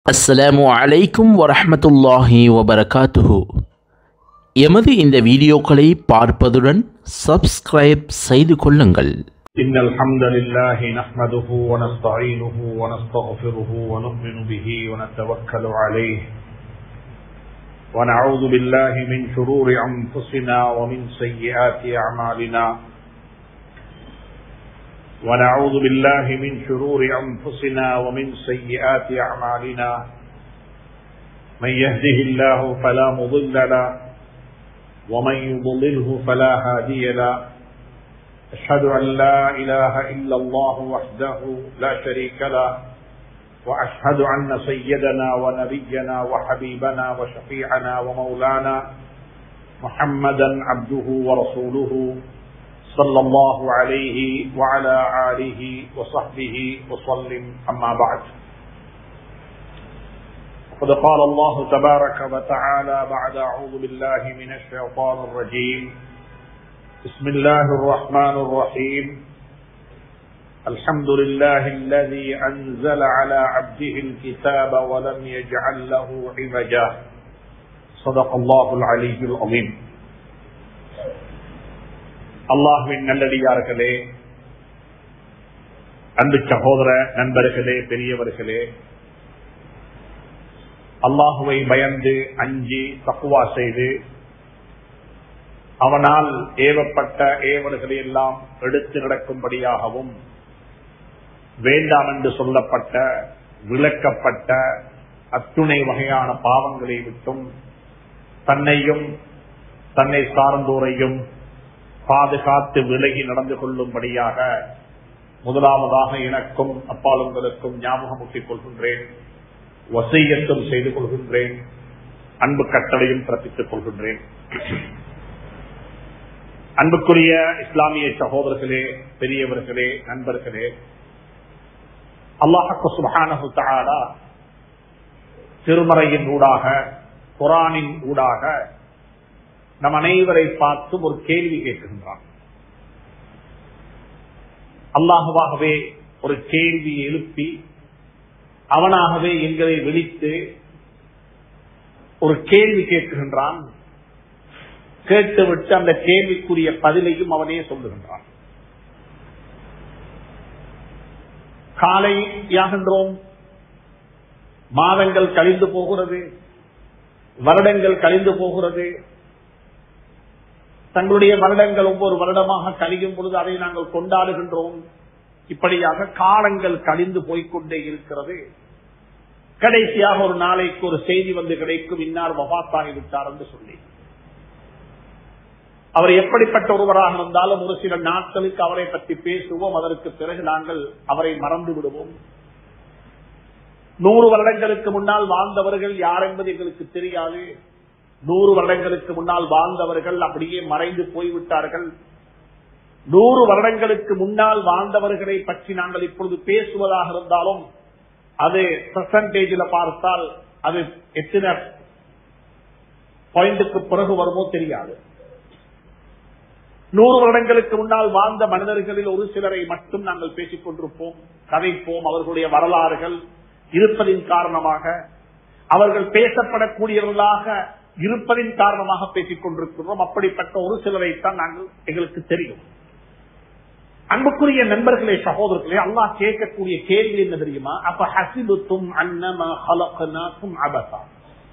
அஸ்ஸலாமு அலைக்கும் வரஹ்மத்துல்லாஹி வபரகாத்துஹு எமது இந்த வீடியோக்களை பார்ப்பதுடன் சப்ஸ்கிரைப் செய்து கொள்ளுங்கள் إن الحمد لله نحمده ونستعينه ونستغفره ونؤمن به ونتوكل عليه ونعوذ بالله من شرور أنفسنا ومن سيئات أعمالنا ونعوذ بالله من شرور أنفسنا ومن سيئات أعمالنا من يهده الله فلا مضل له ومن يضلله فلا هادي له أشهد أن لا إله إلا الله وحده لا شريك له وأشهد أن سيدنا ونبينا وحبيبنا وشفيعنا ومولانا محمدا عبده ورسوله صلى الله عليه وعلى آله وصحبه وسلم أما بعد قد قال الله تبارك وتعالى بعد أعوذ بالله من الشيطان الرجيم بسم الله الرحمن الرحيم الحمد لله الذي أنزل على عبده الكتاب ولم يجعل له عوجا صدق الله العلي العظيم அல்லாஹுவின் நல்லடியார்களே அன்பு சகோதர நண்பர்களே பெரியவர்களே அல்லாஹுவை பயந்து அஞ்சி தக்குவா செய்து அவனால் ஏவப்பட்ட ஏவல்களை எல்லாம் எடுத்து நடக்கும்படியாகவும் வேண்டாம் என்று சொல்லப்பட்ட விளக்கப்பட்ட அத்துணை வகையான பாவங்களை விட்டும் தன்னையும் தன்னை சார்ந்தோரையும் பாதுகாத்து விலகி நடந்து கொள்ளும்படியாக முதலாவதாக எனக்கும் அப்பாலுங்களுக்கும் ஞாபகமூட்டிக் கொள்கின்றேன் வசையத்தும் செய்து கொள்கின்றேன் அன்பு கட்டளையும் பிறப்பித்துக் கொள்கின்றேன் அன்புக்குரிய இஸ்லாமிய சகோதரர்களே பெரியவர்களே நண்பர்களே அல்லாஹு சுபஹானஹு தஆலா திருமறையின் ஊடாக குரானின் ஊடாக நம் அனைவரை பார்த்து ஒரு கேள்வி கேட்கின்றான் அல்லாஹுவாகவே ஒரு கேள்வி எழுப்பி அவனாகவே எங்களை விழித்து ஒரு கேள்வி கேட்கின்றான் கேட்டுவிட்டு அந்த கேள்விக்குரிய பதிலையும் அவனே சொல்லுகின்றான் காலையாகின்றோம் மாதங்கள் கழிந்து போகிறது வருடங்கள் கழிந்து போகிறது தங்களுடைய வருடங்கள் ஒவ்வொரு வருடமாக கழியும் பொழுது அதை நாங்கள் கொண்டாடுகின்றோம் இப்படியாக காலங்கள் கழிந்து போய்கொண்டே இருக்கிறது கடைசியாக ஒரு நாளைக்கு ஒரு செய்தி வந்து கிடைக்கும் இன்னார் வபாத்தாகிவிட்டார் என்று சொல்லி அவர் எப்படிப்பட்ட ஒருவராக இருந்தாலும் ஒரு சில நாட்களுக்கு அவரை பற்றி பேசுவோம் அதற்கு பிறகு நாங்கள் அவரை மறந்து விடுவோம் நூறு வருடங்களுக்கு முன்னால் வாழ்ந்தவர்கள் யார் என்பது எங்களுக்கு தெரியாது நூறு வருடங்களுக்கு முன்னால் வாழ்ந்தவர்கள் அப்படியே மறைந்து போய்விட்டார்கள் நூறு வருடங்களுக்கு முன்னால் வாழ்ந்தவர்களை பற்றி நாங்கள் இப்பொழுது பேசுவதாக இருந்தாலும் அது பெர்சன்டேஜில் பார்த்தால் அது எத்தனை பாயிண்ட்டுக்கு பிறகு வருமோ தெரியாது நூறு வருடங்களுக்கு முன்னால் வாழ்ந்த மனிதர்களில் ஒரு சிலரை மட்டும் நாங்கள் பேசிக் கொண்டிருப்போம் கதைப்போம் அவர்களுடைய வரலாறுகள் இருப்பதின் காரணமாக அவர்கள் பேசப்படக்கூடியவர்களாக இருப்பதின் காரணமாக பேசிக் கொண்டிருக்கிறோம் அப்படிப்பட்ட ஒரு சிலரைத்தான் நாங்கள் எங்களுக்கு தெரியும் அன்புக்குரிய நண்பர்களே சகோதரர்களே அல்லாஹ் கேட்கக்கூடிய கேள்வி என்ன தெரியுமா அப்ப ஹசிபுத்தும் அன்னமும் அபசா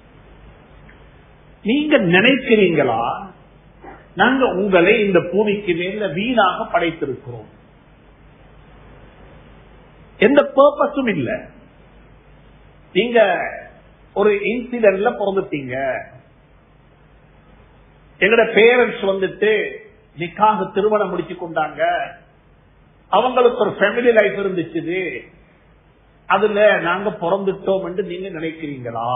நீங்க நினைக்கிறீங்களா நாங்க உங்களை இந்த பூமிக்கு மேல வீணாக படைத்திருக்கிறோம் எந்த பர்பஸும் இல்ல நீங்க ஒரு இன்சிடென்ட்ல பிறந்துட்டீங்க எங்கட பேரண்ட்ஸ் வந்துட்டு நிக்காக திருமணம் முடிச்சு கொண்டாங்க அவங்களுக்கு ஒரு ஃபேமிலி லைஃப் இருந்துச்சு அதுல நாங்க பிறந்துட்டோம் என்று நீங்க நினைக்கிறீங்களா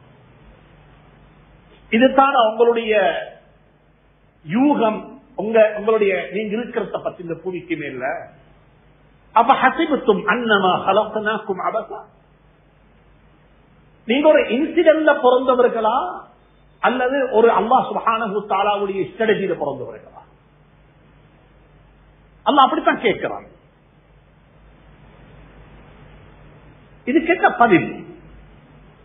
இதுதான் அவங்களுடைய யூகம் உங்க உங்களுடைய நீங்க இருக்கிறத பத்தி இந்த பூமிக்கு மேல அப்ப ஹசிபத்தும் அன்னமா ஹலோக்கனாக்கும் அபசா நீங்க ஒரு இன்சிடென்ட்ல பிறந்தவர்களா அல்லது ஒரு அல்லா சுபானு தாலாவுடைய ஸ்ட்ராட்டஜியில பிறந்தவர்களா அல்ல அப்படித்தான் கேட்கிறான் இதுக்கு என்ன பதில்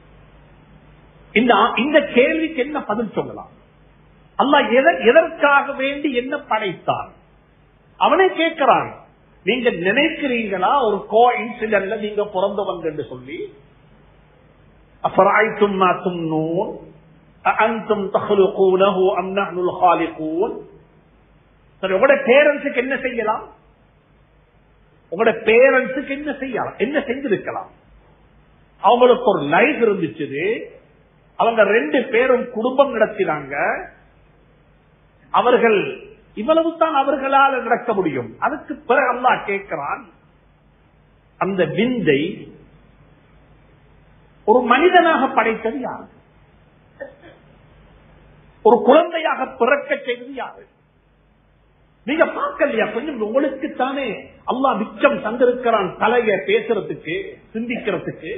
இந்த இந்த கேள்விக்கு என்ன பதில் சொல்லலாம் அல்லாஹ் எத- எதற்காக வேண்டி என்ன படைத்தான் அவனே கேட்கிறான் நீங்க நினைக்கிறீங்களா ஒரு கோ இன்சிடென்ட்ல நீங்க பிறந்தவங்க என்று சொல்லி அஃபராய்த்தும் மா தும்னூன் அஅன்தும் தخلقونه ام نحن الخالقون சரி உங்களோட பேரண்ட்ஸுக்கு என்ன செய்யலாம் உங்களோட பேரண்ட்ஸுக்கு என்ன செய்யலாம் என்ன செஞ்சிருக்கலாம் அவங்களுக்கு ஒரு லைஃப் இருந்துச்சு அவங்க ரெண்டு பேரும் குடும்பம் நடத்தினாங்க அவர்கள் இவ்வளவு தான் அவர்களால் நடக்க முடியும் அதுக்கு பிறகு அல்லாஹ் கேட்கிறான் அந்த விந்தை ஒரு மனிதனாக படைத்தது யார் ஒரு குழந்தையாக பிறக்க செய்தது யாரு நீங்க பார்க்கலையா கொஞ்சம் உங்களுக்கு தானே அல்லாஹ் மிச்சம் தந்திருக்கிறான் தலைய பேசுறதுக்கு சிந்திக்கிறதுக்கு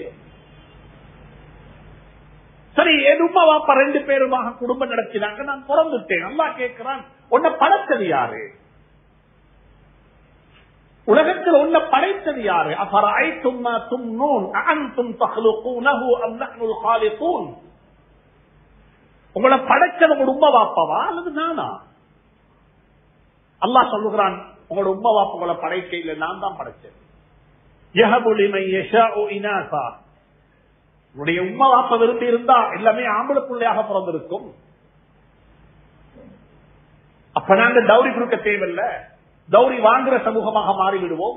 சரி என் உமா வாப்பா ரெண்டு பேருமாக குடும்பம் நடத்தினாங்க நான் பிறந்துட்டேன் நல்லா கேட்கிறான் உன்னை படைத்தது யாரு உலகத்தில் உன்னை படைத்தது யாரு அப்புறம் ஐத்தும்மா தும் நூன் அன்தும் தஹ்லுகூனஹு அம் நஹ்னுல் காலிகூன் உங்களை படைச்சது உங்களோட உம்மா வாப்பாவா அல்லது நானா அல்லாஹ் சொல்லுகிறான் உங்களோட உம்மா வாப்பா உங்களை படைக்க இல்லை நான் தான் படைச்சேன் யஹபு லிமன் யஷாஉ இனாசா உன்னுடைய உம்மா வாப்ப விரும்பி இருந்தா எல்லாமே ஆம்பளை பிள்ளையாக பிறந்திருக்கும் அப்ப நாங்க டவுரி கொடுக்க தேவையில்ல டவுரி வாங்குற சமூகமாக மாறிவிடுவோம்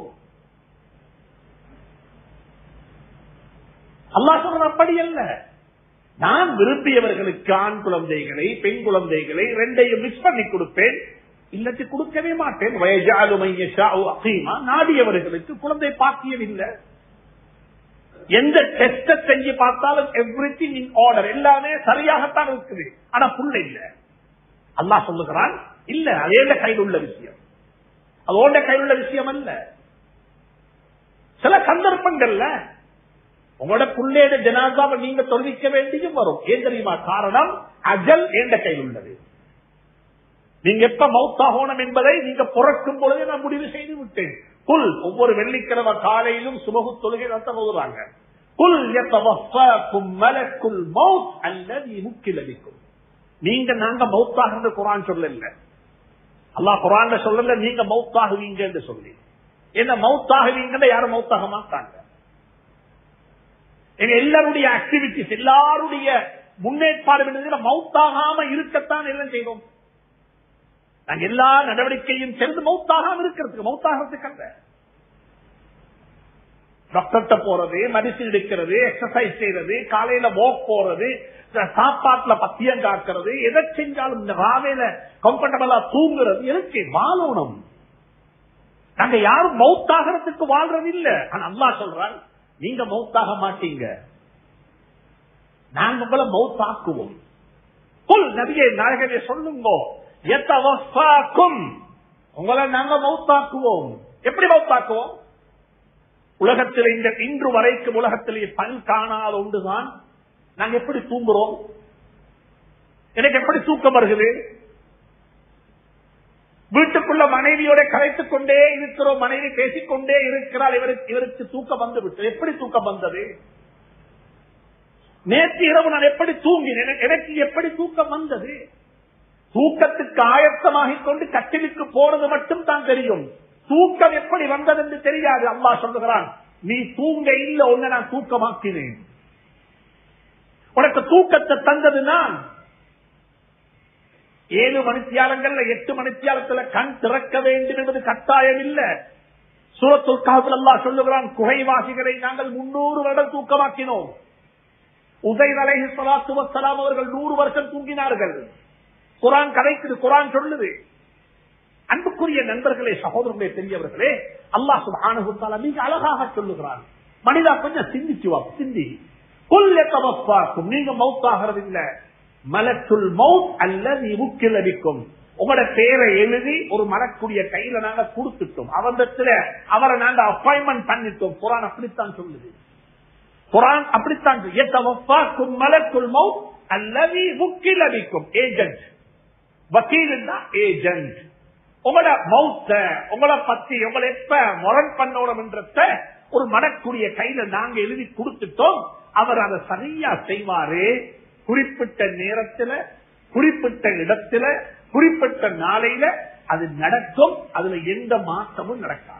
அல்லாஹ் சொல்ற அப்படி அல்ல நான் விரும்பியவர்களுக்கு ஆண் குழந்தைகளை பெண் குழந்தைகளை ரெண்டையும் மிக்ஸ் பண்ணி கொடுப்பேன் இல்லத்து கொடுக்கவே மாட்டேன் வயஜாலுமையா நாடியவர்களுக்கு குழந்தை பாக்கியம் இல்லை எந்த டெஸ்ட செஞ்சு பார்த்தாலும் எவ்ரி திங் இன் ஆர்டர் எல்லாமே சரியாகத்தான் இருக்குது ஆனா புள்ள இல்ல அல்லாஹ் சொல்லுகிறான் இல்ல அதே கையில் உள்ள விஷயம் அது ஓண்ட கையில் உள்ள விஷயம் அல்ல சில சந்தர்ப்பங்கள்ல உங்களோட புள்ளையோட ஜனாதாவை நீங்க தொழிக்க வேண்டியும் வரும் ஏன் தெரியுமா காரணம் அஜல் என்ற கையில் உள்ளது நீங்க எப்ப மௌத்தாகணும் என்பதை நீங்க பிறக்கும் பொழுதே நான் முடிவு செய்து விட்டேன் குல் ஒவ்வொரு வெள்ளிக்கிழமை காலையிலும் சுமகு தொழுகை நடத்த போகிறாங்க குல் யத்தவஃபாக்கும் மலக்குல் மௌத் அல்லது முக்கிலதிக்கும் நீங்க நாங்க மௌத்தாகிறது குரான் சொல்லல அல்லாஹ் குரான்ல சொல்லல நீங்க மௌத்தாகுவீங்க என்று சொல்லி என்ன மௌத்தாகுவீங்கன்னு யாரும் மௌத்தாக மாட்டாங்க எங்க எல்லாருடைய ஆக்டிவிட்டிஸ் எல்லாருடைய முன்னேற்பாடு மௌத்தாகாம இருக்கத்தான் எல்லாம் செய்தோம் நாங்க எல்லா நடவடிக்கையும் சேர்ந்து மௌத்தாகாம இருக்கிறதுக்கு மௌத்தாகிறதுக்கு அல்ல டாக்டர்கிட்ட போறது மெடிசின் எடுக்கிறது எக்ஸசைஸ் செய்யறது காலையில வாக் போறது சாப்பாட்டுல பத்தியம் காக்கிறது எதை செஞ்சாலும் இந்த ராவையில கம்ஃபர்டபுளா தூங்குறது எதுக்கு வாழணும் நாங்க யாரும் மௌத்தாகிறதுக்கு வாழ்றது இல்ல ஆனா அல்லா சொல்றான் நீங்க மௌத்தாக மாட்டீங்க நாங்க உங்களை மௌத்தாக்குவோம் புல் நபியை நாயகனை சொல்லுங்க எத்தவஃபாக்கும் உங்களை நாங்க மௌத்தாக்குவோம் எப்படி மௌத்தாக்குவோம் உலகத்தில் இந்த இன்று வரைக்கும் உலகத்திலே பல் காணாத ஒன்றுதான் நாங்க எப்படி தூங்குறோம் எனக்கு எப்படி தூக்கம் வருகிறது வீட்டுக்குள்ள மனைவியோட கலைத்துக் கொண்டே இருக்கிறோம் மனைவி பேசிக்கொண்டே இருக்கிறாள் இவருக்கு இவருக்கு தூக்கம் வந்து விட்டு எப்படி தூக்கம் வந்தது நேற்று இரவு நான் எப்படி தூங்கினேன் எனக்கு எப்படி தூக்கம் வந்தது தூக்கத்துக்கு ஆயத்தமாகிக் கொண்டு கட்டிலுக்கு போனது மட்டும் தான் தெரியும் தூக்கம் எப்படி வந்தது என்று தெரியாது அம்மா சொல்லுகிறான் நீ தூங்க இல்ல ஒன்னு நான் தூக்கமாக்கினேன் உனக்கு தூக்கத்தை தந்தது நான் ஏழு மணித்தியாலங்கள்ல எட்டு மணித்தியாலத்துல கண் திறக்க வேண்டும் என்பது கட்டாயம் இல்ல சூரத்துல் காவல் அல்லா சொல்லுகிறான் குகைவாசிகளை நாங்கள் முன்னூறு வருடம் தூக்கமாக்கினோம் உதய் அலைஹி சலாத்து வசலாம் அவர்கள் நூறு வருஷம் தூங்கினார்கள் குரான் கதைக்குது குரான் சொல்லுது அன்புக்குரிய நண்பர்களே சகோதரர்களே பெரியவர்களே அல்லாஹ் சுபானுத்தால மிக அழகாக சொல்லுகிறான் மனிதா கொஞ்சம் சிந்திச்சு வா சிந்தி கொல்லத்தவப்பாக்கும் நீங்க மவுத்தாகிறது இல்ல மலத்துல் மவுத் அல்லது முக்கில் அடிக்கும் உங்களோட பேரை எழுதி ஒரு மலக்குடைய கையில நாங்க கொடுத்துட்டோம் அவரிடத்துல அவரை நாங்க அப்பாயின்மெண்ட் பண்ணிட்டோம் குரான் அப்படித்தான் சொல்லுது குரான் அப்படித்தான் எத்தவப்பாக்கும் மலக்குல் மவுத் அல்லது முக்கில் அடிக்கும் ஏஜென்ட் வக்கீல் ஏஜென்ட் உங்களோட மவுத்த உங்களை பத்தி உங்களை எப்ப முரண் பண்ணணும் என்றத ஒரு மனக்குரிய கையில நாங்க எழுதி கொடுத்துட்டோம் அவர் அதை சரியா செய்வாரு குறிப்பிட்ட நேரத்துல குறிப்பிட்ட இடத்துல குறிப்பிட்ட நாளையில அது நடக்கும் அதுல எந்த மாற்றமும் நடக்காது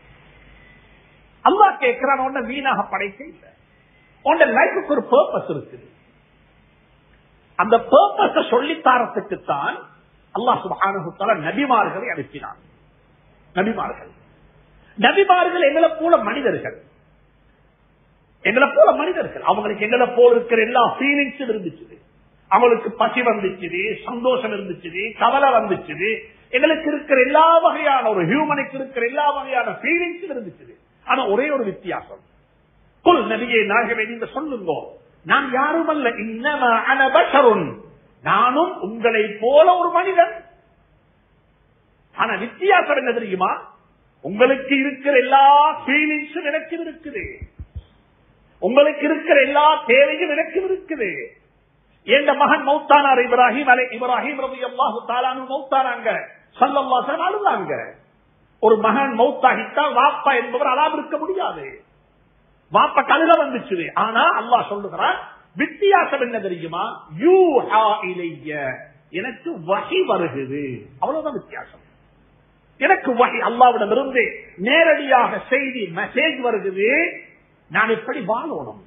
அல்லா கேட்கிறான் உன்ன வீணாக படைக்க இல்லை உன்ன லைஃபுக்கு ஒரு பர்பஸ் இருக்குது அந்த பர்பஸ சொல்லித்தாரத்துக்கு தான் அல்லாஹ் சுபானுத்தால நபிமார்களை அனுப்பினான் நபிமார்கள் நபிமார்கள் எங்களை போல மனிதர்கள் எங்களை போல மனிதர்கள் அவங்களுக்கு எங்களை போல இருக்கிற எல்லா ஃபீலிங்ஸும் இருந்துச்சு அவங்களுக்கு பசி வந்துச்சு சந்தோஷம் இருந்துச்சு கவலை வந்துச்சு எங்களுக்கு இருக்கிற எல்லா வகையான ஒரு ஹியூமனுக்கு இருக்கிற எல்லா வகையான ஃபீலிங்ஸும் இருந்துச்சு ஆனா ஒரே ஒரு வித்தியாசம் குல் நபியை நாகவே நீங்க சொல்லுங்க நான் யாரும் அல்ல இன்னம அனபஷருன் நானும் உங்களை போல ஒரு மனிதன் ஆனா வித்தியாசம் என்ன தெரியுமா உங்களுக்கு இருக்கிற எல்லா ஃபீலிங்ஸும் எனக்கும் இருக்குது உங்களுக்கு இருக்கிற எல்லா தேவையும் எனக்கும் இருக்குது எந்த மகன் மௌத்தானார் இப்ராஹிம் அலை இப்ராஹிம் ரவி அல்லாஹு தாலானு மௌத்தானாங்க சல்லல்லாசன் அழுதாங்க ஒரு மகன் மௌத்தாகித்தான் வாப்பா என்பவர் அலாம் இருக்க முடியாது வாப்ப கழுத வந்துச்சு ஆனா அல்லாஹ் சொல்லுகிறான் வித்தியாசம் என்ன தெரியுமா யூ ஹா இலைய எனக்கு வகை வருகுது அவ்வளவுதான் வித்தியாசம் எனக்கு வகை அல்லாவிடம் இருந்து நேரடியாக செய்தி மெசேஜ் வருகுது நான் எப்படி வாழணும்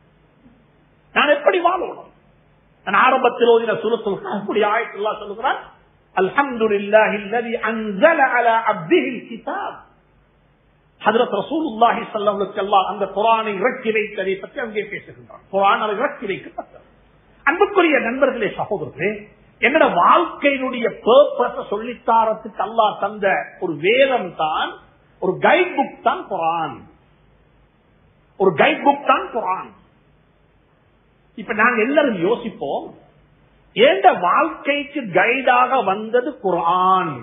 நான் எப்படி வாழணும் நான் ஆரம்பத்தில் ஓதின சுரத்தில் அப்படி ஆயத்துல்லா சொல்லுகிறான் அல்ஹம்துலில்லாஹி அல்லதி அன்ஸல அலா அப்திஹில் கிதாப் ஹஜரத் ரசூலுல்லாஹி ஸல்லல்லாஹு அல்லாஹ் அந்த குர்ஆனை இறக்கி வைத்ததை பற்றி அங்கே பேசுகின்றான் குர்ஆன் அதை இறக்கி வைக்கப்பட்டது அன்புக்குரிய நண்பர்களே சகோதரர்களே என்னோட வாழ்க்கையினுடைய பர்பஸ் சொல்லித்தாரத்துக்கு அல்லாஹ் தந்த ஒரு வேதம் தான் ஒரு கைட் புக் தான் குரான் ஒரு கைட் புக் தான் குரான் இப்ப நாங்க எல்லாரும் யோசிப்போம் எந்த வாழ்க்கைக்கு கைடாக வந்தது குரான்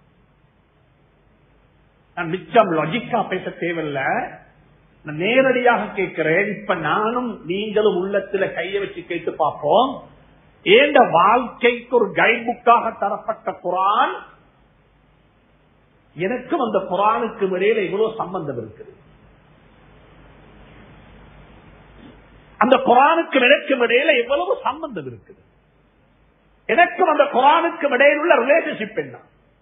நான் மிச்சம் லாஜிக்கா பேச தேவையில்ல நான் நேரடியாக கேட்கிறேன் இப்ப நானும் நீங்களும் உள்ளத்துல கைய வச்சு கேட்டு பார்ப்போம் ஏண்ட வாழ்க்கைக்கு ஒரு கைட் புக்காக தரப்பட்ட குரான் எனக்கும் அந்த குரானுக்கு இடையில இவ்வளவு சம்பந்தம் இருக்குது அந்த குரானுக்கு எனக்கும் இடையில எவ்வளவு சம்பந்தம் இருக்குது எனக்கும் அந்த குரானுக்கு இடையில் உள்ள ரிலேஷன்ஷிப் என்ன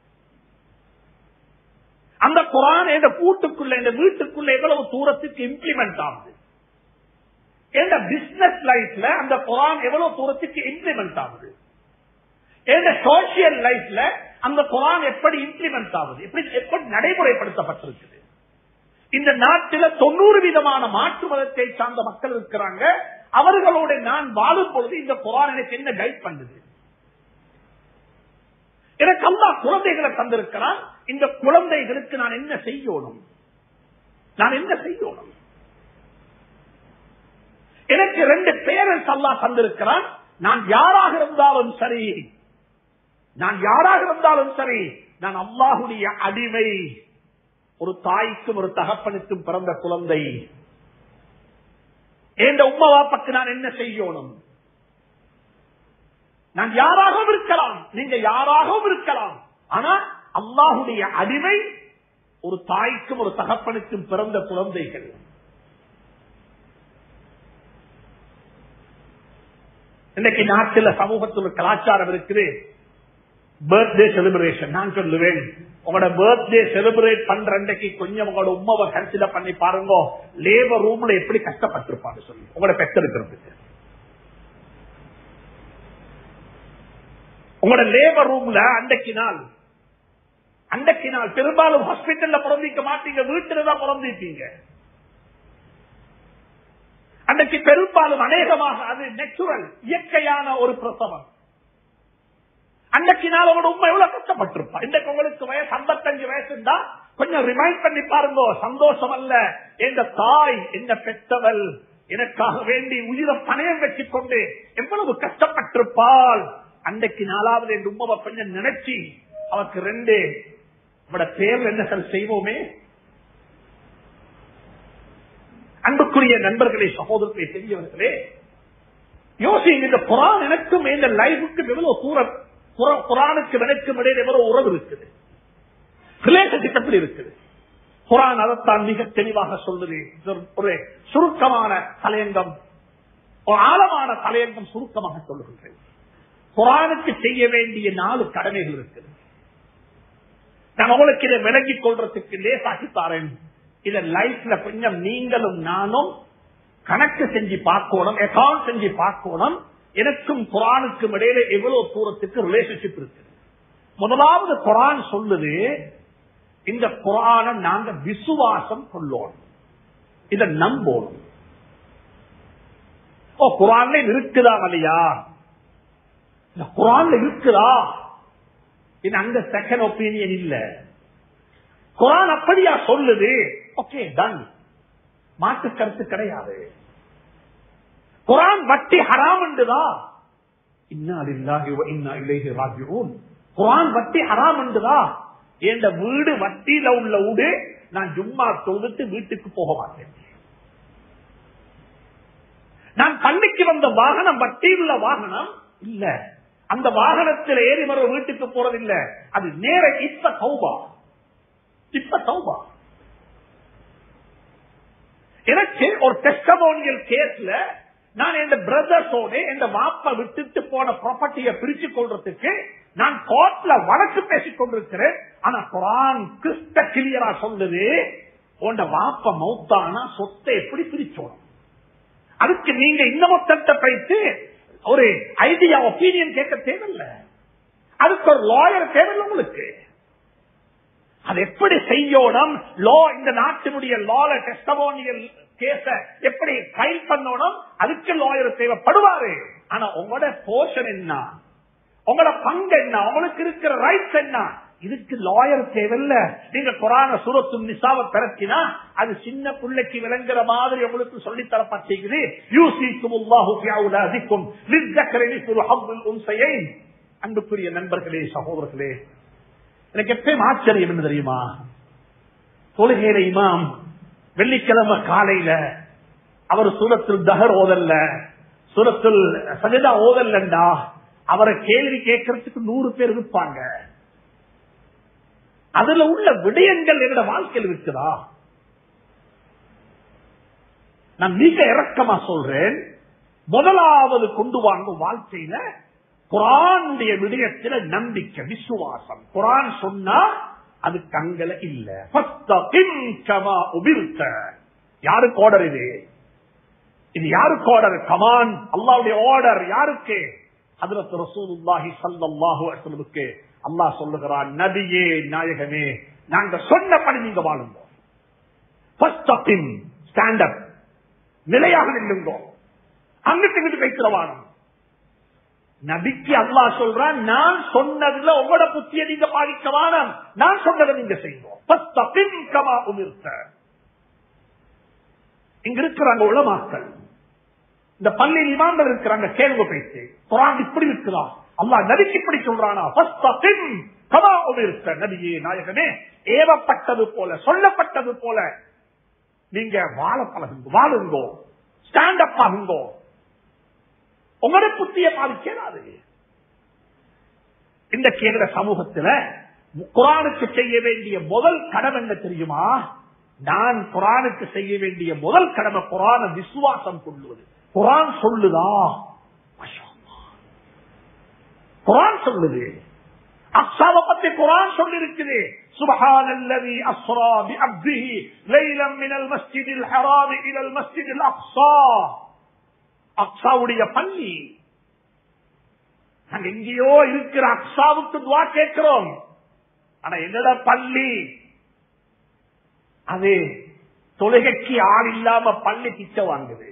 அந்த குரான் எந்த கூட்டுக்குள்ள இந்த வீட்டுக்குள்ள எவ்வளவு தூரத்துக்கு இம்ப்ளிமெண்ட் ஆகுது எந்த பிசினஸ் லைஃப்ல அந்த குரான் எவ்வளவு தூரத்துக்கு இம்ப்ளிமெண்ட் ஆகுது எந்த சோசியல் லைஃப்ல அந்த குரான் எப்படி இம்ப்ளிமெண்ட் ஆகுது எப்படி எப்படி நடைமுறைப்படுத்தப்பட்டிருக்குது இந்த நாட்டில தொண்ணூறு விதமான மாற்று மதத்தை சார்ந்த மக்கள் இருக்கிறாங்க அவர்களோட நான் வாழும் பொழுது இந்த குரான் எனக்கு என்ன கைட் பண்ணுது எனக்கு அல்லா குழந்தைகளை தந்திருக்கிறான் இந்த குழந்தைகளுக்கு நான் என்ன செய்யணும் நான் என்ன செய்யணும் எனக்கு ரெண்டு பேரண்ட்ஸ் அல்லா தந்திருக்கிறான் நான் யாராக இருந்தாலும் சரி நான் யாராக இருந்தாலும் சரி நான் அல்லாஹுடைய அடிமை ஒரு தாய்க்கும் ஒரு தகப்பனுக்கும் பிறந்த குழந்தை எந்த உம்மா வாப்பக்கு நான் என்ன செய்யணும் நான் யாராகவும் இருக்கலாம் நீங்க யாராகவும் இருக்கலாம் ஆனா அல்லாஹுடைய அடிமை ஒரு தாய்க்கும் ஒரு தகப்பனுக்கும் பிறந்த குழந்தைகள் இன்னைக்கு நாட்டில் சமூகத்தில் ஒரு கலாச்சாரம் இருக்குது பர்த்டே செலிபிரேஷன் நான் சொல்லுவேன் உங்களோட பர்த்டே செலிபிரேட் பண்ற அன்றைக்கு கொஞ்சம் உங்களோட உமாவை கன்சிடர் பண்ணி பாருங்க லேபர் ரூம்ல எப்படி கஷ்டப்பட்டிருப்பாங்க சொல்லி உங்களோட பெற்றெடுக்கிறதுக்கு உங்களோட லேபர் ரூம்ல அன்றைக்கு நாள் அன்றைக்கு நாள் பெரும்பாலும் ஹாஸ்பிட்டல்ல பிறந்திக்க மாட்டீங்க வீட்டுல தான் பிறந்திருப்பீங்க அன்றைக்கு பெரும்பாலும் அநேகமாக அது நேச்சுரல் இயற்கையான ஒரு பிரசவம் அன்றைக்கு நாள் உங்களோட உண்மை எவ்வளவு கஷ்டப்பட்டிருப்பா இன்றைக்கு உங்களுக்கு வயசு ஐம்பத்தஞ்சு வயசு இருந்தா கொஞ்சம் ரிமைண்ட் பண்ணி பாருங்க சந்தோஷம் அல்ல எந்த தாய் என்ன பெற்றவள் எனக்காக வேண்டி உயிரை பணயம் வச்சுக் கொண்டு எவ்வளவு கஷ்டப்பட்டிருப்பாள் அன்றைக்கு நாளாவது என் உண்மை கொஞ்சம் நினைச்சு அவருக்கு ரெண்டு அவட பேர் என்ன சார் செய்வோமே அன்புக்குரிய நண்பர்களே சகோதரத்தை தெரியவர்களே யோசிங்க இந்த குரான் எனக்கும் இந்த லைஃபுக்கு எவ்வளவு தூரம் குரானுக்கு எனக்கும் இடையில எவ்வளவு உறவு இருக்குது ரிலேஷன்ஷிப் எப்படி இருக்குது குரான் அதைத்தான் மிக தெளிவாக சொல்லுது ஒரு சுருக்கமான தலையங்கம் ஒரு ஆழமான தலையங்கம் சுருக்கமாக சொல்லுகின்றேன் குரானுக்கு செய்ய வேண்டிய நாலு கடமைகள் இருக்குது நான் உங்களுக்கு இதை விளங்கிக் கொள்றதுக்கு லேசாக்கி தாரேன் இத லைஃப்ல கொஞ்சம் நீங்களும் நானும் கணக்கு செஞ்சு பார்க்கணும் அக்கௌண்ட் செஞ்சு பார்க்கணும் எனக்கும் குரானுக்கும் இடையில எவ்வளவு தூரத்துக்கு ரிலேஷன்ஷிப் இருக்கு முதலாவது குரான் சொல்லுது இந்த குரானை நாங்க விசுவாசம் கொள்ளோம் இத நம்போம் ஓ குரான்ல இருக்குதா இல்லையா இந்த குரான்ல இருக்குதா இது அங்க செகண்ட் ஒப்பீனியன் இல்ல குரான் அப்படியா சொல்லுது ஓகே டன் மாற்று கருத்து கிடையாது குரான் வட்டி ஹராம் என்றுதா இன்னாலில்லாஹி வ இன்னா இலைஹி ராஜிஊன் குரான் வட்டி ஹராம் என்றுதா என்ற வீடு வட்டியில உள்ள வீடு நான் ஜும்மா தொழுது வீட்டுக்கு போக மாட்டேன் நான் பள்ளிக்கு வந்த வாகனம் வட்டியில் உள்ள வாகனம் இல்ல அந்த வாகனத்தில் ஏறி வர வீட்டுக்கு போறதில்ல அது நேர இப்ப தௌபா இப்ப தௌபா எனக்கு ஒரு டெஸ்டமோனியல் கேஸ்ல நான் என் பிரதர்ஸோட என் வாப்ப விட்டுட்டு போன ப்ராப்பர்ட்டியை பிரிச்சு கொள்றதுக்கு நான் கோர்ட்ல வழக்கு பேசிக் கொண்டிருக்கிறேன் ஆனா குரான் கிறிஸ்ட கிளியரா சொல்லுது உண்ட வாப்ப மௌத்தானா சொத்தை எப்படி பிரிச்சோம் அதுக்கு நீங்க இன்னமொத்தட்ட போயிட்டு ஒரு ஐடியா ஒப்பீனியன் கேட்க தேவையில்லை அதுக்கு ஒரு லாயர் தேவையில்லை உங்களுக்கு அது எப்படி செய்யணும் லோ இந்த நாட்டினுடைய லால டெஸ்டமோனியல் கேஸ எப்படி ஃபைல் பண்ணணும் அதுக்கு லாயர் தேவைப்படுவாரு ஆனா உங்களோட போர்ஷன் என்ன உங்களோட பங்கு என்ன உங்களுக்கு இருக்கிற ரைட்ஸ் என்ன இதுக்கு லாயர் தேவையில்ல நீங்க குரான சுரத்தும் நிசாவை பிறக்கினா அது சின்ன பிள்ளைக்கு விளங்குற மாதிரி உங்களுக்கு சொல்லி தரப்பட்டிருக்குது அன்புக்குரிய நண்பர்களே சகோதரர்களே எனக்கு எப்பயும் ஆச்சரியம் என்ன தெரியுமா தொழுகையில இமாம் வெள்ளிக்கிழமை காலையில அவர் சூரத்தில் தகர் ஓதல்ல சூரத்தில் சஜதா ஓதல்லண்டா அவரை கேள்வி கேட்கறதுக்கு நூறு பேர் இருப்பாங்க அதுல உள்ள விடயங்கள் என்னோட வாழ்க்கையில் இருக்குதா நான் மிக இறக்கமா சொல்றேன் முதலாவது கொண்டு வாங்கும் வாழ்க்கையில குரானுடைய விடயத்தில நம்பிக்கை விசுவாசம் குரான் சொன்னா அது கங்கல இல்ல யாருக்கு ஆர்டர் இது இது யாருக்கு ஆர்டர் கமான் அல்லாவுடைய ஆர்டர் யாருக்கு ஹதரத் ரசூலுல்லாஹி ஸல்லல்லாஹு அலைஹி வஸல்லமுக்கு அல்லாஹ் சொல்லுகிறான் நபியே நாயகமே நாங்க சொன்னபடி நீங்க வாழுங்க first off in stand up நிலையாக நில்லுங்க அங்கிட்டு இங்கிட்டு வைக்கிறவானம் நபிக்கு அல்லாஹ் சொல்றான் நான் சொன்னதுல உங்களோட புத்திய நீங்க பாதிக்க வானம் நான் சொன்னதை நீங்க செய்வோம் ஃபர்ஸ்ட் ஆஃப் இன் கமா உமிர்த்த இங்க இருக்கிறாங்க உளமாக்கள் இந்த பள்ளி இமாம்கள் இருக்கிறாங்க கேள்வி பேசி குரான் இப்படி இருக்குதா அல்லாஹ் நபிக்கு இப்படி சொல்றானா கமா உமிர்த்த நபியே நாயகனே ஏவப்பட்டது போல சொல்லப்பட்டது போல நீங்க வாழ பழகுங்க வாழுங்கோ ஸ்டாண்ட் அப் ஆகுங்கோ உங்களோட புத்திய பாதிக்காது இந்த கேந்திர சமூகத்துல குரானுக்கு செய்ய வேண்டிய முதல் கடமை என்ன தெரியுமா நான் குரானுக்கு செய்ய வேண்டிய முதல் கடமை குரான விசுவாசம் கொள்வது குரான் சொல்லுதா மாஷா அல்லாஹ். குரான் சொல்லுது அக்ஸாவை பத்தி குரான் சொல்லி இருக்குது سبحان الذي أسرى بعبده ليلا من المسجد الحرام إلى المسجد الأقصى அக்ஸாவுடைய பள்ளி நாங்க எங்கேயோ இருக்கிற அக்ஸாவுக்கு துவா கேட்கிறோம் ஆனா என்னோட பள்ளி அது தொழுகைக்கு ஆள் இல்லாம பள்ளி பிச்சை வாங்குது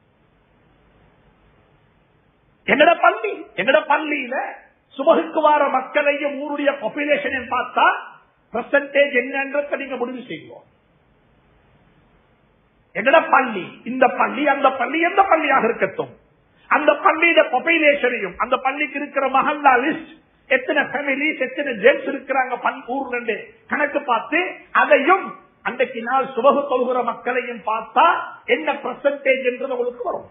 என்னோட பள்ளி என்னோட பள்ளியில சுபகுக்கு வார மக்களையும் ஊருடைய பாப்புலேஷனையும் பார்த்தா பெர்சன்டேஜ் என்னன்றத நீங்க முடிவு செய்வோம் என்னோட பள்ளி இந்த பள்ளி அந்த பள்ளி எந்த பள்ளியாக இருக்கட்டும் அந்த பள்ளியில பாப்புலேஷனையும் அந்த பள்ளிக்கு இருக்கிற மஹல்லா லிஸ்ட் எத்தனை ஃபேமிலிஸ் எத்தனை ஜென்ஸ் இருக்கிறாங்க பல்- ஊர்ல இருந்து கணக்கு பார்த்து அதையும் அன்றைக்கு நாள் சுபகு தொழுகிற மக்களையும் பார்த்தா என்ன பெர்சன்டேஜ் என்றது உங்களுக்கு வரும்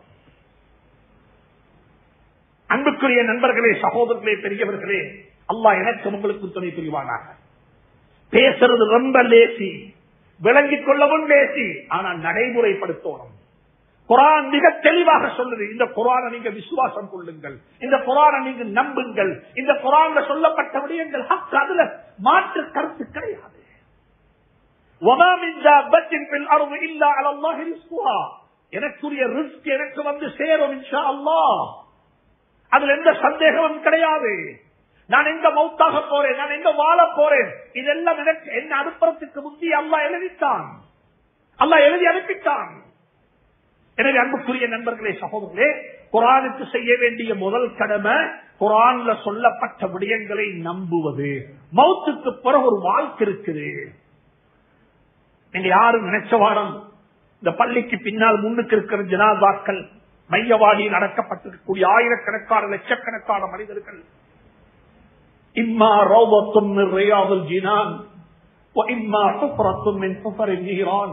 அன்புக்குரிய நண்பர்களே சகோதரர்களே பெரியவர்களே அல்லாஹ் எனக்கு உங்களுக்கு துணை புரிவானாக பேசுறது ரொம்ப லேசி விளங்கிக் கொள்ளவும் லேசி ஆனா நடைமுறைப்படுத்தணும் குரான் மிக தெளிவாக சொல்லுது இந்த குரானை நீங்க விசுவாசம் கொள்ளுங்கள் இந்த குரானை நீங்க நம்புங்கள் இந்த குரான்ல சொல்லப்பட்ட விடயங்கள் ஹக் அதுல மாற்று கருத்து கிடையாது وَمَا مِنْ دَابَّةٍ فِي الْأَرْضِ إِلَّا عَلَى اللَّهِ رِزْقُهَا எனக்குரிய ரிஸ்க் எனக்கு வந்து சேரும் இன்ஷா அல்லாஹ் அதுல எந்த சந்தேகமும் கிடையாது நான் எங்க மௌத்தாக போறேன் நான் எங்க வாழ போறேன் இதெல்லாம் எனக்கு என்ன அனுப்புறதுக்கு முந்தி அல்லாஹ் எழுதிட்டான் அல்லாஹ் எழுதி அனுப்பிட்டான் எனவே அன்புக்குரிய நண்பர்களே சகோதரர்களே குரானுக்கு செய்ய வேண்டிய முதல் கடமை குரான்ல சொல்லப்பட்ட விடயங்களை நம்புவது மௌத்துக்கு பிறகு ஒரு வாழ்க்கை இருக்குது நீங்க யாரும் நினைச்ச வாரம் இந்த பள்ளிக்கு பின்னால் முன்னுக்கு இருக்கிற ஜனாதாக்கள் மையவாடியில் நடக்கப்பட்டிருக்கக்கூடிய ஆயிரக்கணக்கான லட்சக்கணக்கான மனிதர்கள் இம்மா ரோபத்தும் ரியாதுல் ஜினான் இம்மா சுப்ரத்தும் மின் சுஃபரின் நீரான்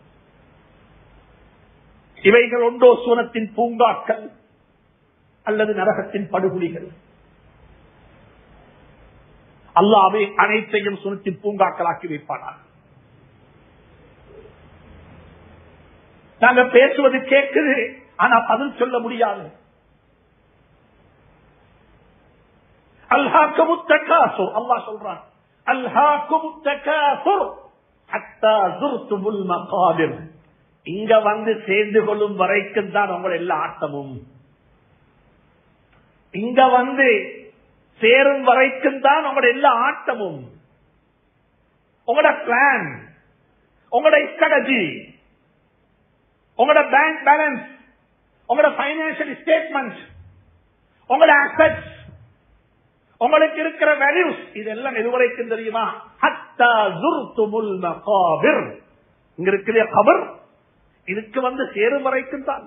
இவைகள் ஒன்றோ சுனத்தின் பூங்காக்கள் அல்லது நரகத்தின் படுகொலிகள் அல்லாவே அனைத்தையும் சுனத்தின் பூங்காக்களாக்கி வைப்பானார் நாங்க பேசுவது கேட்குது ஆனா பதில் சொல்ல முடியாது அல்ஹாக்கு அல்லா சொல்றான் அல்ஹாக்கு இங்க வந்து சேர்ந்து கொள்ளும் வரைக்கும் தான் உங்களோட எல்லா ஆட்டமும் இங்க வந்து சேரும் வரைக்கும் தான் உங்களோட எல்லா ஆட்டமும் உங்களோட பிளான் உங்களோட ஸ்ட்ராட்டஜி உங்களோட பேங்க் பேலன்ஸ் உங்களோட பைனான்சியல் ஸ்டேட்மெண்ட் உங்களோட அசட்ஸ் உங்களுக்கு இருக்கிற வேல்யூஸ் இதெல்லாம் எதுவரைக்கும் தெரியுமா ஹத்தா ஜுர்துமுல் மகாபிர் இங்க இருக்கிற கபர் இதுக்கு வந்து சேரும் வரைக்கும் தான்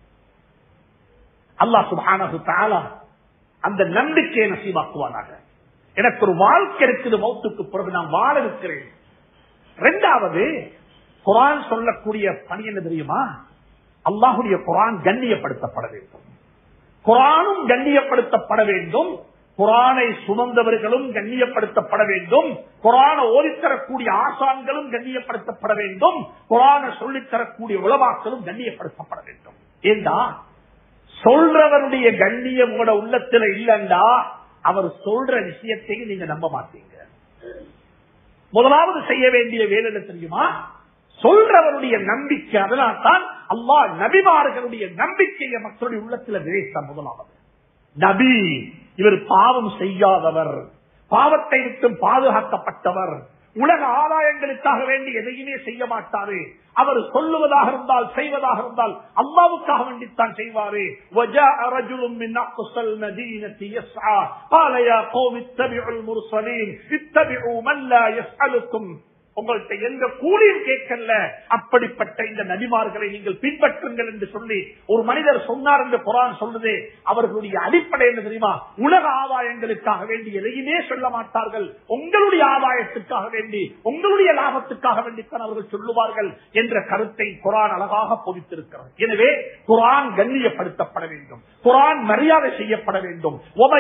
அல்லாஹ் சுபானு தாலா அந்த நம்பிக்கையை நசீவாக்குவானாக எனக்கு ஒரு வாழ்க்கை இருக்குது மௌத்துக்கு பிறகு நான் வாழ இருக்கிறேன் இரண்டாவது குரான் சொல்லக்கூடிய பணி என்ன தெரியுமா அல்லாஹுடைய குரான் கண்ணியப்படுத்தப்பட வேண்டும் குரானும் கண்ணியப்படுத்தப்பட வேண்டும் குரானை சுமந்தவர்களும் கண்ணியப்படுத்தப்பட வேண்டும் குரான ஓதித்தரக்கூடிய ஆசான்களும் கண்ணியப்படுத்தப்பட வேண்டும் குரான சொல்லித்தரக்கூடிய உலமாக்களும் கண்ணியப்படுத்தப்பட வேண்டும் ஏண்டா சொல்றவருடைய கண்ணியம் உங்களோட உள்ளத்துல இல்லண்டா அவர் சொல்ற விஷயத்தையும் நீங்க நம்ப மாட்டீங்க முதலாவது செய்ய வேண்டிய வேலை என்ன தெரியுமா சொல்றவருடைய நம்பிக்கை அதனால் தான் அல்லா நபிமார்களுடைய நம்பிக்கையை மக்களுடைய உள்ளத்துல விதைத்த முதலாவது நபி இவர் பாவம் செய்யாதவர் பாவத்தை விட்டு பாதுகாக்கப்பட்டவர் உலக ஆதாயங்களுக்காக வேண்டி எதையுமே செய்ய மாட்டாரு அவர் சொல்லுவதாக இருந்தால் செய்வதாக இருந்தால் அல்லாவுக்காக வேண்டித்தான் செய்வாரு وَجَاءَ رَجُلٌ مِّنْ أَقْصَى الْمَدِينَةِ يَسْعَى قَالَ يَا قَوْمِ اتَّبِعُوا الْمُرْسَلِينَ اتَّبِعُوا مَن لَّا يَسْأَلُكُمْ உங்கள்கிட்ட எந்த கூலியும் கேட்கல அப்படிப்பட்ட இந்த நபிமார்களை நீங்கள் பின்பற்றுங்கள் என்று சொல்லி ஒரு மனிதர் சொன்னார் என்று குரான் சொல்லுது அவர்களுடைய அடிப்படை என்ன தெரியுமா உலக ஆதாயங்களுக்காக வேண்டி எதையுமே சொல்ல மாட்டார்கள் உங்களுடைய ஆதாயத்துக்காக வேண்டி உங்களுடைய லாபத்துக்காக வேண்டித்தான் அவர்கள் சொல்லுவார்கள் என்ற கருத்தை குரான் அழகாக பொதித்திருக்கிறது எனவே குரான் கண்ணியப்படுத்தப்பட வேண்டும் குரான் மரியாதை செய்யப்பட வேண்டும்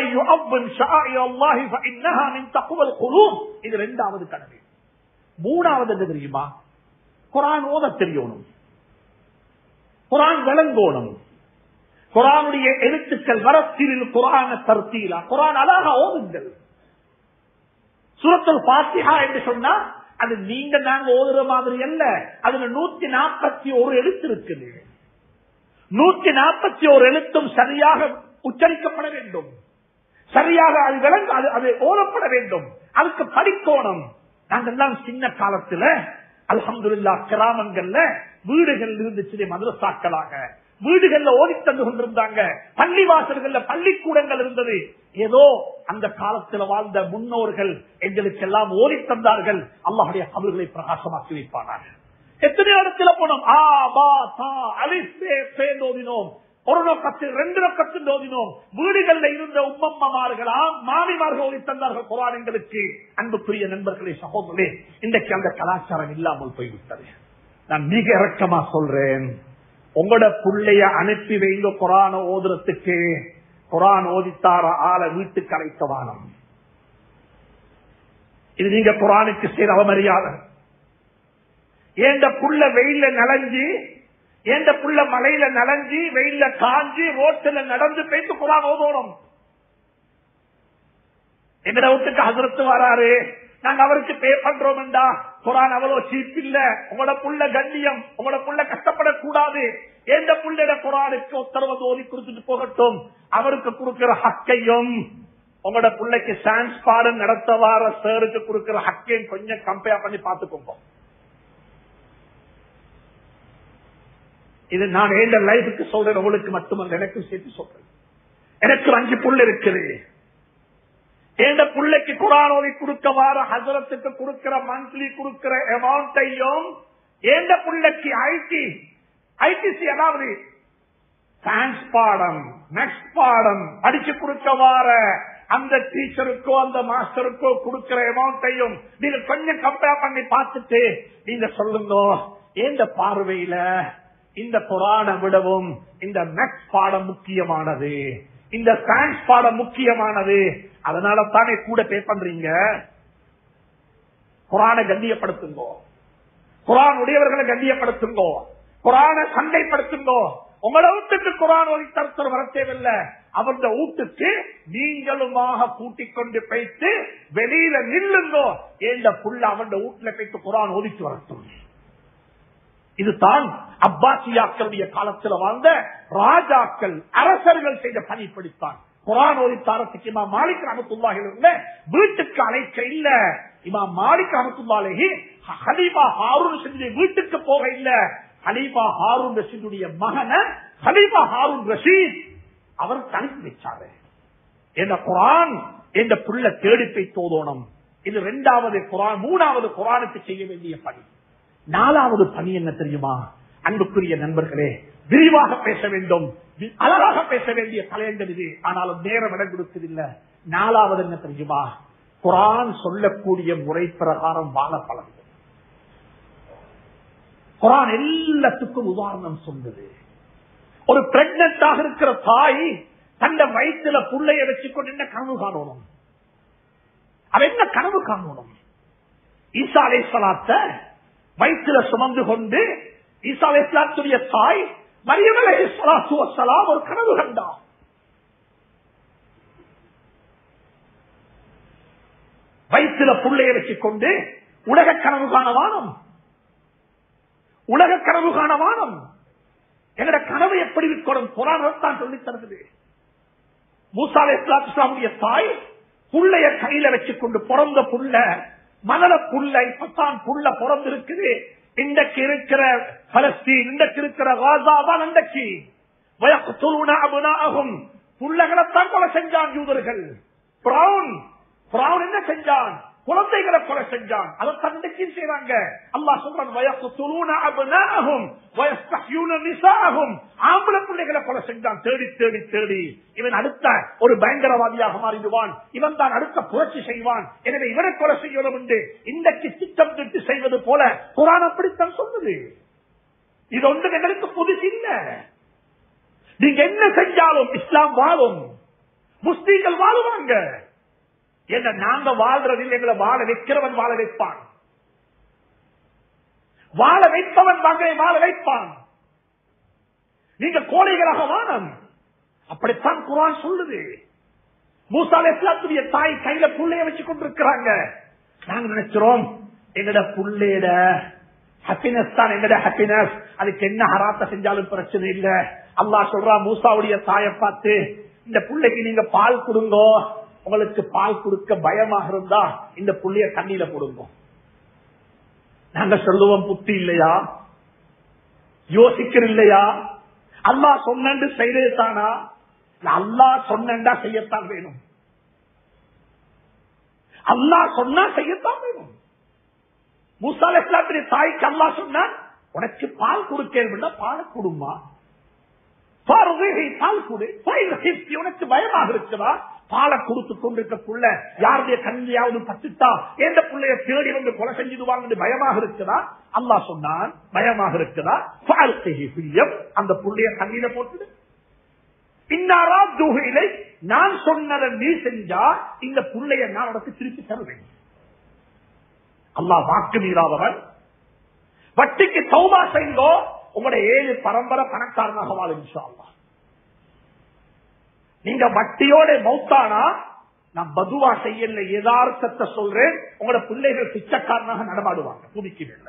இது இரண்டாவது கடமை மூணாவது என்ன தெரியுமா குரான் ஓத தெரியணும் குரான் விளங்கோணும் குரானுடைய எழுத்துக்கள் வரத்தில் குரான தர்த்தீலா குரான் அழகா ஓதுங்கள் சுரத்தில் பாத்திஹா என்று சொன்னா அது நீங்க நாங்க ஓதுற மாதிரி அல்ல அதுல நூத்தி நாற்பத்தி ஒரு எழுத்து இருக்குது நூத்தி நாற்பத்தி ஒரு எழுத்தும் சரியாக உச்சரிக்கப்பட வேண்டும் சரியாக அது விளங்க அது அது ஓதப்பட வேண்டும் அதுக்கு படிக்கோணம் நாங்கெல்லாம் சின்ன காலத்துல அலமதுல்லா கிராமங்கள்ல வீடுகள் இருந்துச்சு மதுரசாக்களாக வீடுகள்ல ஓடி தந்து கொண்டிருந்தாங்க பள்ளி வாசல்கள்ல பள்ளிக்கூடங்கள் இருந்தது ஏதோ அந்த காலத்துல வாழ்ந்த முன்னோர்கள் எங்களுக்கு எல்லாம் ஓடி தந்தார்கள் அல்லாஹுடைய கபல்களை பிரகாசமாக்கி வைப்பானாங்க எத்தனை இடத்துல போனோம் ஆ பா தா அலிசே பேந்தோதினோம் ஒரு நோக்கத்தில் ரெண்டு நோக்கத்தில் ஓதினோம் வீடுகள்ல இருந்த உம்மம்மார்களா மாமிமார்கள் ஓதி தந்தார்கள் குரானங்களுக்கு அன்புக்குரிய நண்பர்களே சகோதரே இன்றைக்கு அந்த கலாச்சாரம் இல்லாமல் போய்விட்டது நான் மிக இறக்கமா சொல்றேன் உங்களோட பிள்ளைய அனுப்பி வைங்க குரான ஓதுறதுக்கு குரான் ஓதித்தார ஆள வீட்டுக்கு அழைத்த வானம் இது நீங்க குரானுக்கு செய்த அவமரியாதை ஏண்ட புள்ள வெயில நலஞ்சு ஏண்ட புள்ள மலையில நனைஞ்சி வெயில்ல காஞ்சி ரோட்டுல நடந்து பேசி குரான் ஓதணும் எங்கட வீட்டுக்கு ஹசரத்து வராரு நாங்க அவருக்கு பே பண்றோம்டா குரான் அவ்வளவு சீப் இல்ல உங்களோட புள்ள கண்ணியம் உங்களோட புள்ள கஷ்டப்படக்கூடாது எந்த புள்ளைட குரானுக்கு உத்தரவு ஓதி கொடுத்துட்டு போகட்டும் அவருக்கு கொடுக்கிற ஹக்கையும் உங்களோட பிள்ளைக்கு சான்ஸ் பாடம் நடத்த வார சேருக்கு கொடுக்கிற ஹக்கையும் கொஞ்சம் கம்பேர் பண்ணி பார்த்துக்கோங்க இது நான் எந்த லைஃபுக்கு சொல்றேன் உங்களுக்கு மட்டுமல்ல எனக்கும் சேர்த்து சொல்றேன் எனக்கு அஞ்சு புள்ள இருக்குது எந்த பிள்ளைக்கு குரான் ஓதி கொடுக்க வார ஹசரத்துக்கு கொடுக்கிற மந்த்லி கொடுக்கிற அமௌண்ட்டையும் எந்த பிள்ளைக்கு ஐடி ஐடிசி அதாவது சயின்ஸ் பாடம் நெக்ஸ்ட் பாடம் படிச்சு கொடுக்க வார அந்த டீச்சருக்கோ அந்த மாஸ்டருக்கோ கொடுக்கிற அமௌண்ட்டையும் நீங்க கொஞ்சம் கம்பேர் பண்ணி பார்த்துட்டு நீங்க சொல்லுங்க எந்த பார்வையில இந்த புராணம் விடவும் இந்த மேக்ஸ் பாடம் முக்கியமானது இந்த சயின்ஸ் பாடம் முக்கியமானது அதனால தானே கூட பே பண்றீங்க குரானை கண்ணியப்படுத்துங்கோ குரான் உடையவர்களை கண்ணியப்படுத்துங்கோ குரானை சண்டைப்படுத்துங்கோ உங்களோட வீட்டுக்கு குரான் ஒளி தருத்தர் வர தேவையில்லை அவருடைய வீட்டுக்கு நீங்களுமாக கூட்டிக் கொண்டு போய்த்து வெளியில நில்லுங்கோ ஏண்ட புள்ள அவருடைய வீட்டுல போய்த்து குரான் ஒதுக்கி வரட்டும் இதுதான் அப்பாசியாக்களுடைய காலத்தில் வாழ்ந்த ராஜாக்கள் அரசர்கள் செய்த பணி படித்தான் குரான் ஓதித்தாரத்துக்கு இமா மாலிக் ரமத்துல்லாஹில் இருந்த வீட்டுக்கு அழைக்க இல்ல இமா மாலிக் ரமத்துல்லாலேஹி ஹலீபா ஹாரூன் ரஷீதுடைய வீட்டுக்கு போக இல்ல ஹலீபா ஹாரூன் ரஷீதுடைய மகன ஹலீபா ஹாரூன் ரஷீத் அவர் அனுப்பி வச்சாரு என்ன குரான் என்ற புள்ள தேடி போய் தோதோணும் இது இரண்டாவது குரான் மூணாவது குரானுக்கு செய்ய வேண்டிய பணி நாலாவது பணி என்ன தெரியுமா அன்புக்குரிய நண்பர்களே விரிவாக பேச வேண்டும் அழகாக பேச வேண்டிய தலையங்கள் இது ஆனாலும் நேரம் இடம் கொடுப்பதில்லை நாலாவது என்ன தெரியுமா குரான் சொல்லக்கூடிய முறை பிரகாரம் வாழ பழகுது குரான் எல்லாத்துக்கும் உதாரணம் சொல்லுது ஒரு பிரெக்னண்டாக இருக்கிற தாய் தந்த வயிற்றுல புள்ளைய வச்சுக்கொண்டு என்ன கனவு காணணும் அவ என்ன கனவு காணணும் ஈசா அலை சலாத்த வயிற்றுல சுமந்து கொண்டு ஈசா அலை சலாத்துடைய தாய் மரியம் அலை சலாத்து வசலாம் ஒரு கனவு கண்டார் வயிற்றுல புள்ளைய வச்சுக்கொண்டு உலக கனவு காண வானம் உலக கனவு காண வானம் எங்கட கனவு எப்படி இருக்கணும் புராணத்தான் சொல்லி தருது மூசாலை இஸ்லாமுடைய தாய் புள்ளைய கையில வச்சுக்கொண்டு பிறந்த புள்ள மணல புள்ள இப்பத்தான் புள்ள பிறந்து இருக்குது இன்றைக்கு இருக்கிற பலஸ்தீன் இன்றைக்கு இருக்கிற காசா தான் இன்றைக்கு அபுனாகும் புள்ளகளைத்தான் கொலை செஞ்சான் யூதர்கள் பிரவுன் பிரவுன் என்ன செஞ்சான் குழந்தைகளை கொலை செஞ்சான் அதை தந்தைக்கு செய்றாங்க அல்லா சொல்றான் வயசு துளுன அபுனாகும் வயசு நிசாகும் ஆம்பளை பிள்ளைகளை கொலை செஞ்சான் தேடி தேடி தேடி இவன் அடுத்த ஒரு பயங்கரவாதியாக மாறிடுவான் இவன் தான் அடுத்த புரட்சி செய்வான் எனவே இவனை கொலை செய்யணும் என்று இன்றைக்கு திட்டம் திட்டு செய்வது போல குரான் அப்படித்தான் சொல்லுது இது ஒன்று எங்களுக்கு புதுசு இல்ல நீங்க என்ன செஞ்சாலும் இஸ்லாம் வாழும் முஸ்லீம்கள் வாழுவாங்க என்ன நாங்க வாழ்றதில் எங்களை வாழ வைக்கிறவன் வாழ வைப்பான் வாழ வைப்பவன் மகளை வாழ வைப்பான் நீங்க கோழைகளாக வானம் அப்படித்தான் குரான் சொல்லுது மூசால இஸ்லாத்துடைய தாய் கையில புள்ளைய வச்சு கொண்டிருக்கிறாங்க நாங்க நினைக்கிறோம் எங்கட புள்ளையிட ஹாப்பினஸ் தான் எங்கட ஹாப்பினஸ் அதுக்கு என்ன ஹராத்த செஞ்சாலும் பிரச்சனை இல்ல அல்லாஹ் சொல்றா மூசாவுடைய தாயை பார்த்து இந்த புள்ளைக்கு நீங்க பால் கொடுங்கோ உங்களுக்கு பால் கொடுக்க பயமாக இருந்தா இந்த புள்ளைய தண்ணியில போடுங்க நாங்க சொல்லுவோம் புத்தி இல்லையா யோசிக்கிற இல்லையா அல்லா சொன்னு செய்தது தானா அல்லா சொன்னா செய்யத்தான் வேணும் அல்லா சொன்னா செய்யத்தான் வேணும் முசால் இஸ்லாத்திரி தாய்க்கு அல்லா சொன்னா உனக்கு பால் கொடுக்க பால் கொடுமா பால் கொடு உனக்கு பயமாக இருக்குதா பாலை கொடுத்து கொண்டிருக்க புள்ள யாருடைய கண்ணியாவது பட்டுட்டா எந்த பிள்ளைய தேடி வந்து கொலை செஞ்சிடுவாங்க பயமாக இருக்குதா அல்லா சொன்னான் பயமாக இருக்குதா பால் பிரியம் அந்த புள்ளைய கண்ணியில போட்டுடு இன்னாரா தூகையிலை நான் சொன்னதை நீ செஞ்சா இந்த புள்ளைய நான் உனக்கு திருப்பி தருவேன் அல்லா வாக்கு மீறாதவன் வட்டிக்கு சௌபா செய்தோ உங்களோட ஏழு பரம்பரை பணக்காரனாக வாழும் இன்ஷா அல்லாஹ். நீங்க வட்டியோட மௌத்தானா நான் பதுவா செய்யல யதார்த்தத்தை சொல்றேன் உங்களோட பிள்ளைகள் பிச்சைக்காரனாக நடமாடுவாங்க பூமிக்கு மேல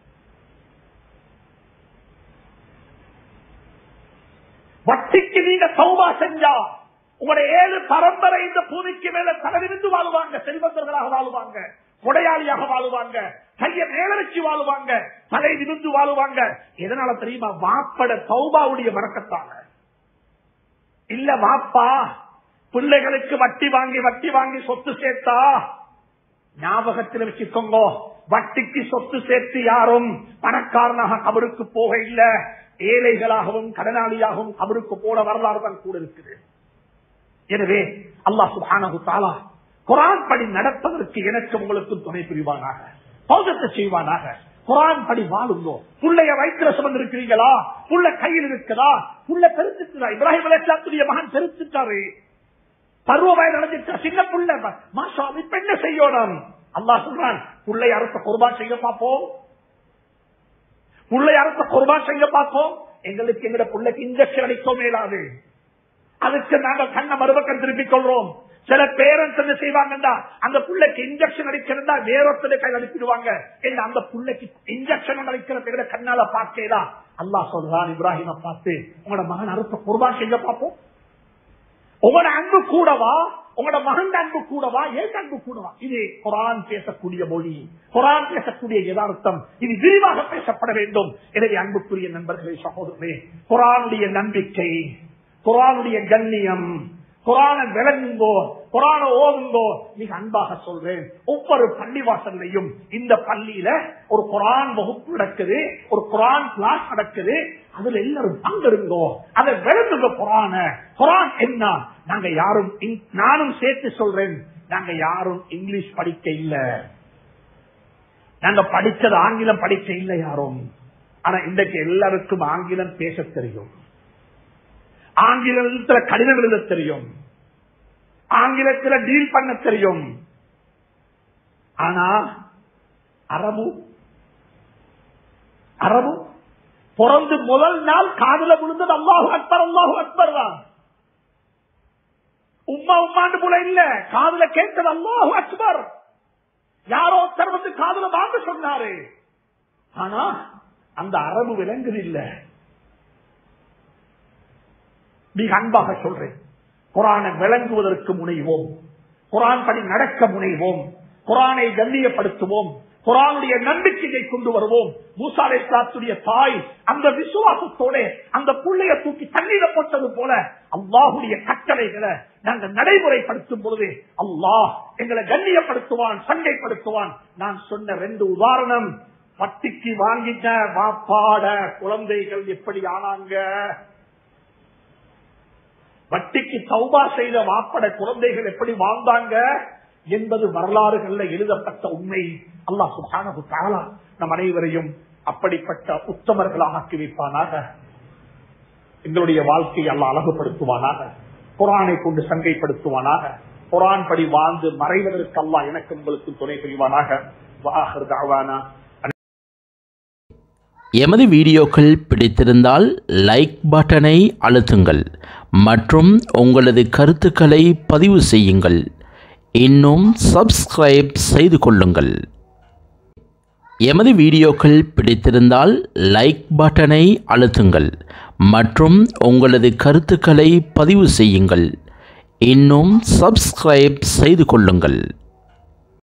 வட்டிக்கு நீங்க சௌபா செஞ்சா உங்களுடைய ஏழு பரம்பரை இந்த பூமிக்கு மேல தலைவிருந்து வாழுவாங்க செல்வந்தர்களாக வாழுவாங்க கொடையாளியாக வாழுவாங்க கைய மேல வச்சு வாழுவாங்க தலை நிமிந்து வாழுவாங்க எதனால தெரியுமா வாப்பட சௌபாவுடைய மறக்கத்தாங்க இல்ல வாப்பா பிள்ளைகளுக்கு வட்டி வாங்கி வட்டி வாங்கி சொத்து சேர்த்தா ஞாபகத்தில் வச்சுக்கோங்க வட்டிக்கு சொத்து சேர்த்து யாரும் பணக்காரனாக கபருக்கு போக இல்ல ஏழைகளாகவும் கடனாளியாகவும் கபருக்கு போன வரலாறு தான் கூட இருக்குது எனவே அல்லாஹ் சுப்ஹானஹு தஆலா குர்ஆன் படி நடப்பதற்கு எனக்கு உங்களுக்கு துணை புரிவானாக பௌதத்தை செய்வானாக குரான் படி வாழுங்கோ புள்ளைய வயிற்றுல சுமந்து இருக்கிறீங்களா புள்ள கையில் இருக்குதா புள்ள பெருத்துக்குதா இப்ராஹிம் அலைஹிஸ்ஸலாத்துடைய மகன் பெருத்துட்டாரு பருவ வயது அடைஞ்சிட்டா சின்ன புள்ள மாஷா இப்ப என்ன செய்யணும் அல்லாஹ் சொல்றான் புள்ளை அறுத்த குர்பான் செய்ய பார்ப்போம் புள்ளை அறுத்த குர்பான் செய்ய பார்ப்போம் எங்களுக்கு எங்கட புள்ளைக்கு இன்ஜெக்ஷன் அடிக்கோ மேலாது அதுக்கு நாங்க கண்ண மறுபக்கம் திருப்பிக் கொள்றோம் சில பேரண்ட்ஸ் என்ன செய்வாங்கன்னா அந்த புள்ளைக்கு இன்ஜெக்ஷன் அடிக்கிறதா வேறொருத்தரை கையில் அனுப்பிடுவாங்க இல்ல அந்த புள்ளைக்கு இன்ஜெக்ஷன் அடிக்கிற கண்ணால பார்க்கலாம் அல்லாஹ் சொல்றான் இப்ராஹிம பார்த்து உங்களோட மகன் அறுத்த குர்பான் செய்ய பார்ப்போம் உங்களோட அன்பு கூடவா உங்களோட மகன் அன்பு கூடவா ஏன் அன்பு கூடவா இது குரான் பேசக்கூடிய மொழி குரான் பேசக்கூடிய யதார்த்தம் இது விரிவாக பேசப்பட வேண்டும் எனவே அன்புக்குரிய நண்பர்களே சகோதரர்களே குரானுடைய நம்பிக்கை குரானுடைய கண்ணியம் குரான விளங்குங்கோ குரான ஓதுங்கோ மிக அன்பாக சொல்றேன் ஒவ்வொரு பள்ளிவாசல்லையும் இந்த பள்ளியில ஒரு குரான் வகுப்பு நடக்குது ஒரு குரான் கிளாஸ் நடக்குது அதுல எல்லாரும் பங்கெடுங்கோ அதை விளங்குங்க குரான குரான் என்ன நாங்க யாரும் இங்- நானும் சேர்த்து சொல்றேன் நாங்க யாரும் இங்கிலீஷ் படிக்க இல்ல நாங்க படிச்சது ஆங்கிலம் படிக்க இல்ல யாரும் ஆனா இன்றைக்கு எல்லாருக்கும் ஆங்கிலம் பேச தெரியும் ஆங்கிலத்துல கடிதம் எழுத தெரியும் ஆங்கிலத்துல டீல் பண்ண தெரியும் ஆனா அரபு அரபு பிறந்து முதல் நாள் காதுல விழுந்தது அல்லாஹு அக்பர் அல்லாஹு அக்பர் தான் உம்மா உம்மாண்டு போல இல்ல காதுல கேட்டது அல்லாஹு அக்பர் யாரோ ஒருத்தர் வந்து காதுல வாங்க சொன்னாரு ஆனா அந்த அரபு விலங்குது இல்லை மிக அன்பாக சொல்றேன் குரானை விளங்குவதற்கு முனைவோம் குரான் படி நடக்க முனைவோம் குரானை கண்ணியப்படுத்துவோம் குரானுடைய நம்பிக்கையை கொண்டு வருவோம் மூசாலை சாத்துடைய தாய் அந்த விசுவாசத்தோட அந்த புள்ளைய தூக்கி தண்ணீர போட்டது போல அல்லாஹுடைய கட்டளைகளை நாங்க நடைமுறைப்படுத்தும் பொழுது அல்லாஹ் எங்களை கண்ணியப்படுத்துவான் சண்டைப்படுத்துவான் நான் சொன்ன ரெண்டு உதாரணம் பட்டிக்கு வாங்கிட்ட வாப்பாட குழந்தைகள் எப்படி ஆனாங்க வட்டிக்கு சௌபா செய்த வாப்பட குழந்தைகள் எப்படி வாழ்ந்தாங்க என்பது வரலாறுகள்ல எழுதப்பட்ட உண்மை அல்லாஹ் சுப்ஹானஹு தஆலா நம் அனைவரையும் அப்படிப்பட்ட உத்தமர்களாக ஆக்கி வைப்பானாக எங்களுடைய வாழ்க்கையை அல்லாஹ் அழகுபடுத்துவானாக குரானை கொண்டு சங்கைப்படுத்துவானாக குரான் படி வாழ்ந்து மறைவதற்கு அல்லாஹ் எனக்கு உங்களுக்கு துணை புரிவானாக வாஹர் தாவானா எமது வீடியோக்கள் பிடித்திருந்தால் லைக் பட்டனை அழுத்துங்கள் மற்றும் உங்களது கருத்துக்களை பதிவு செய்யுங்கள் இன்னும் சப்ஸ்கிரைப் செய்து கொள்ளுங்கள் எமது வீடியோக்கள் பிடித்திருந்தால் லைக் பட்டனை அழுத்துங்கள் மற்றும் உங்களது கருத்துக்களை பதிவு செய்யுங்கள் இன்னும் சப்ஸ்கிரைப் செய்து கொள்ளுங்கள்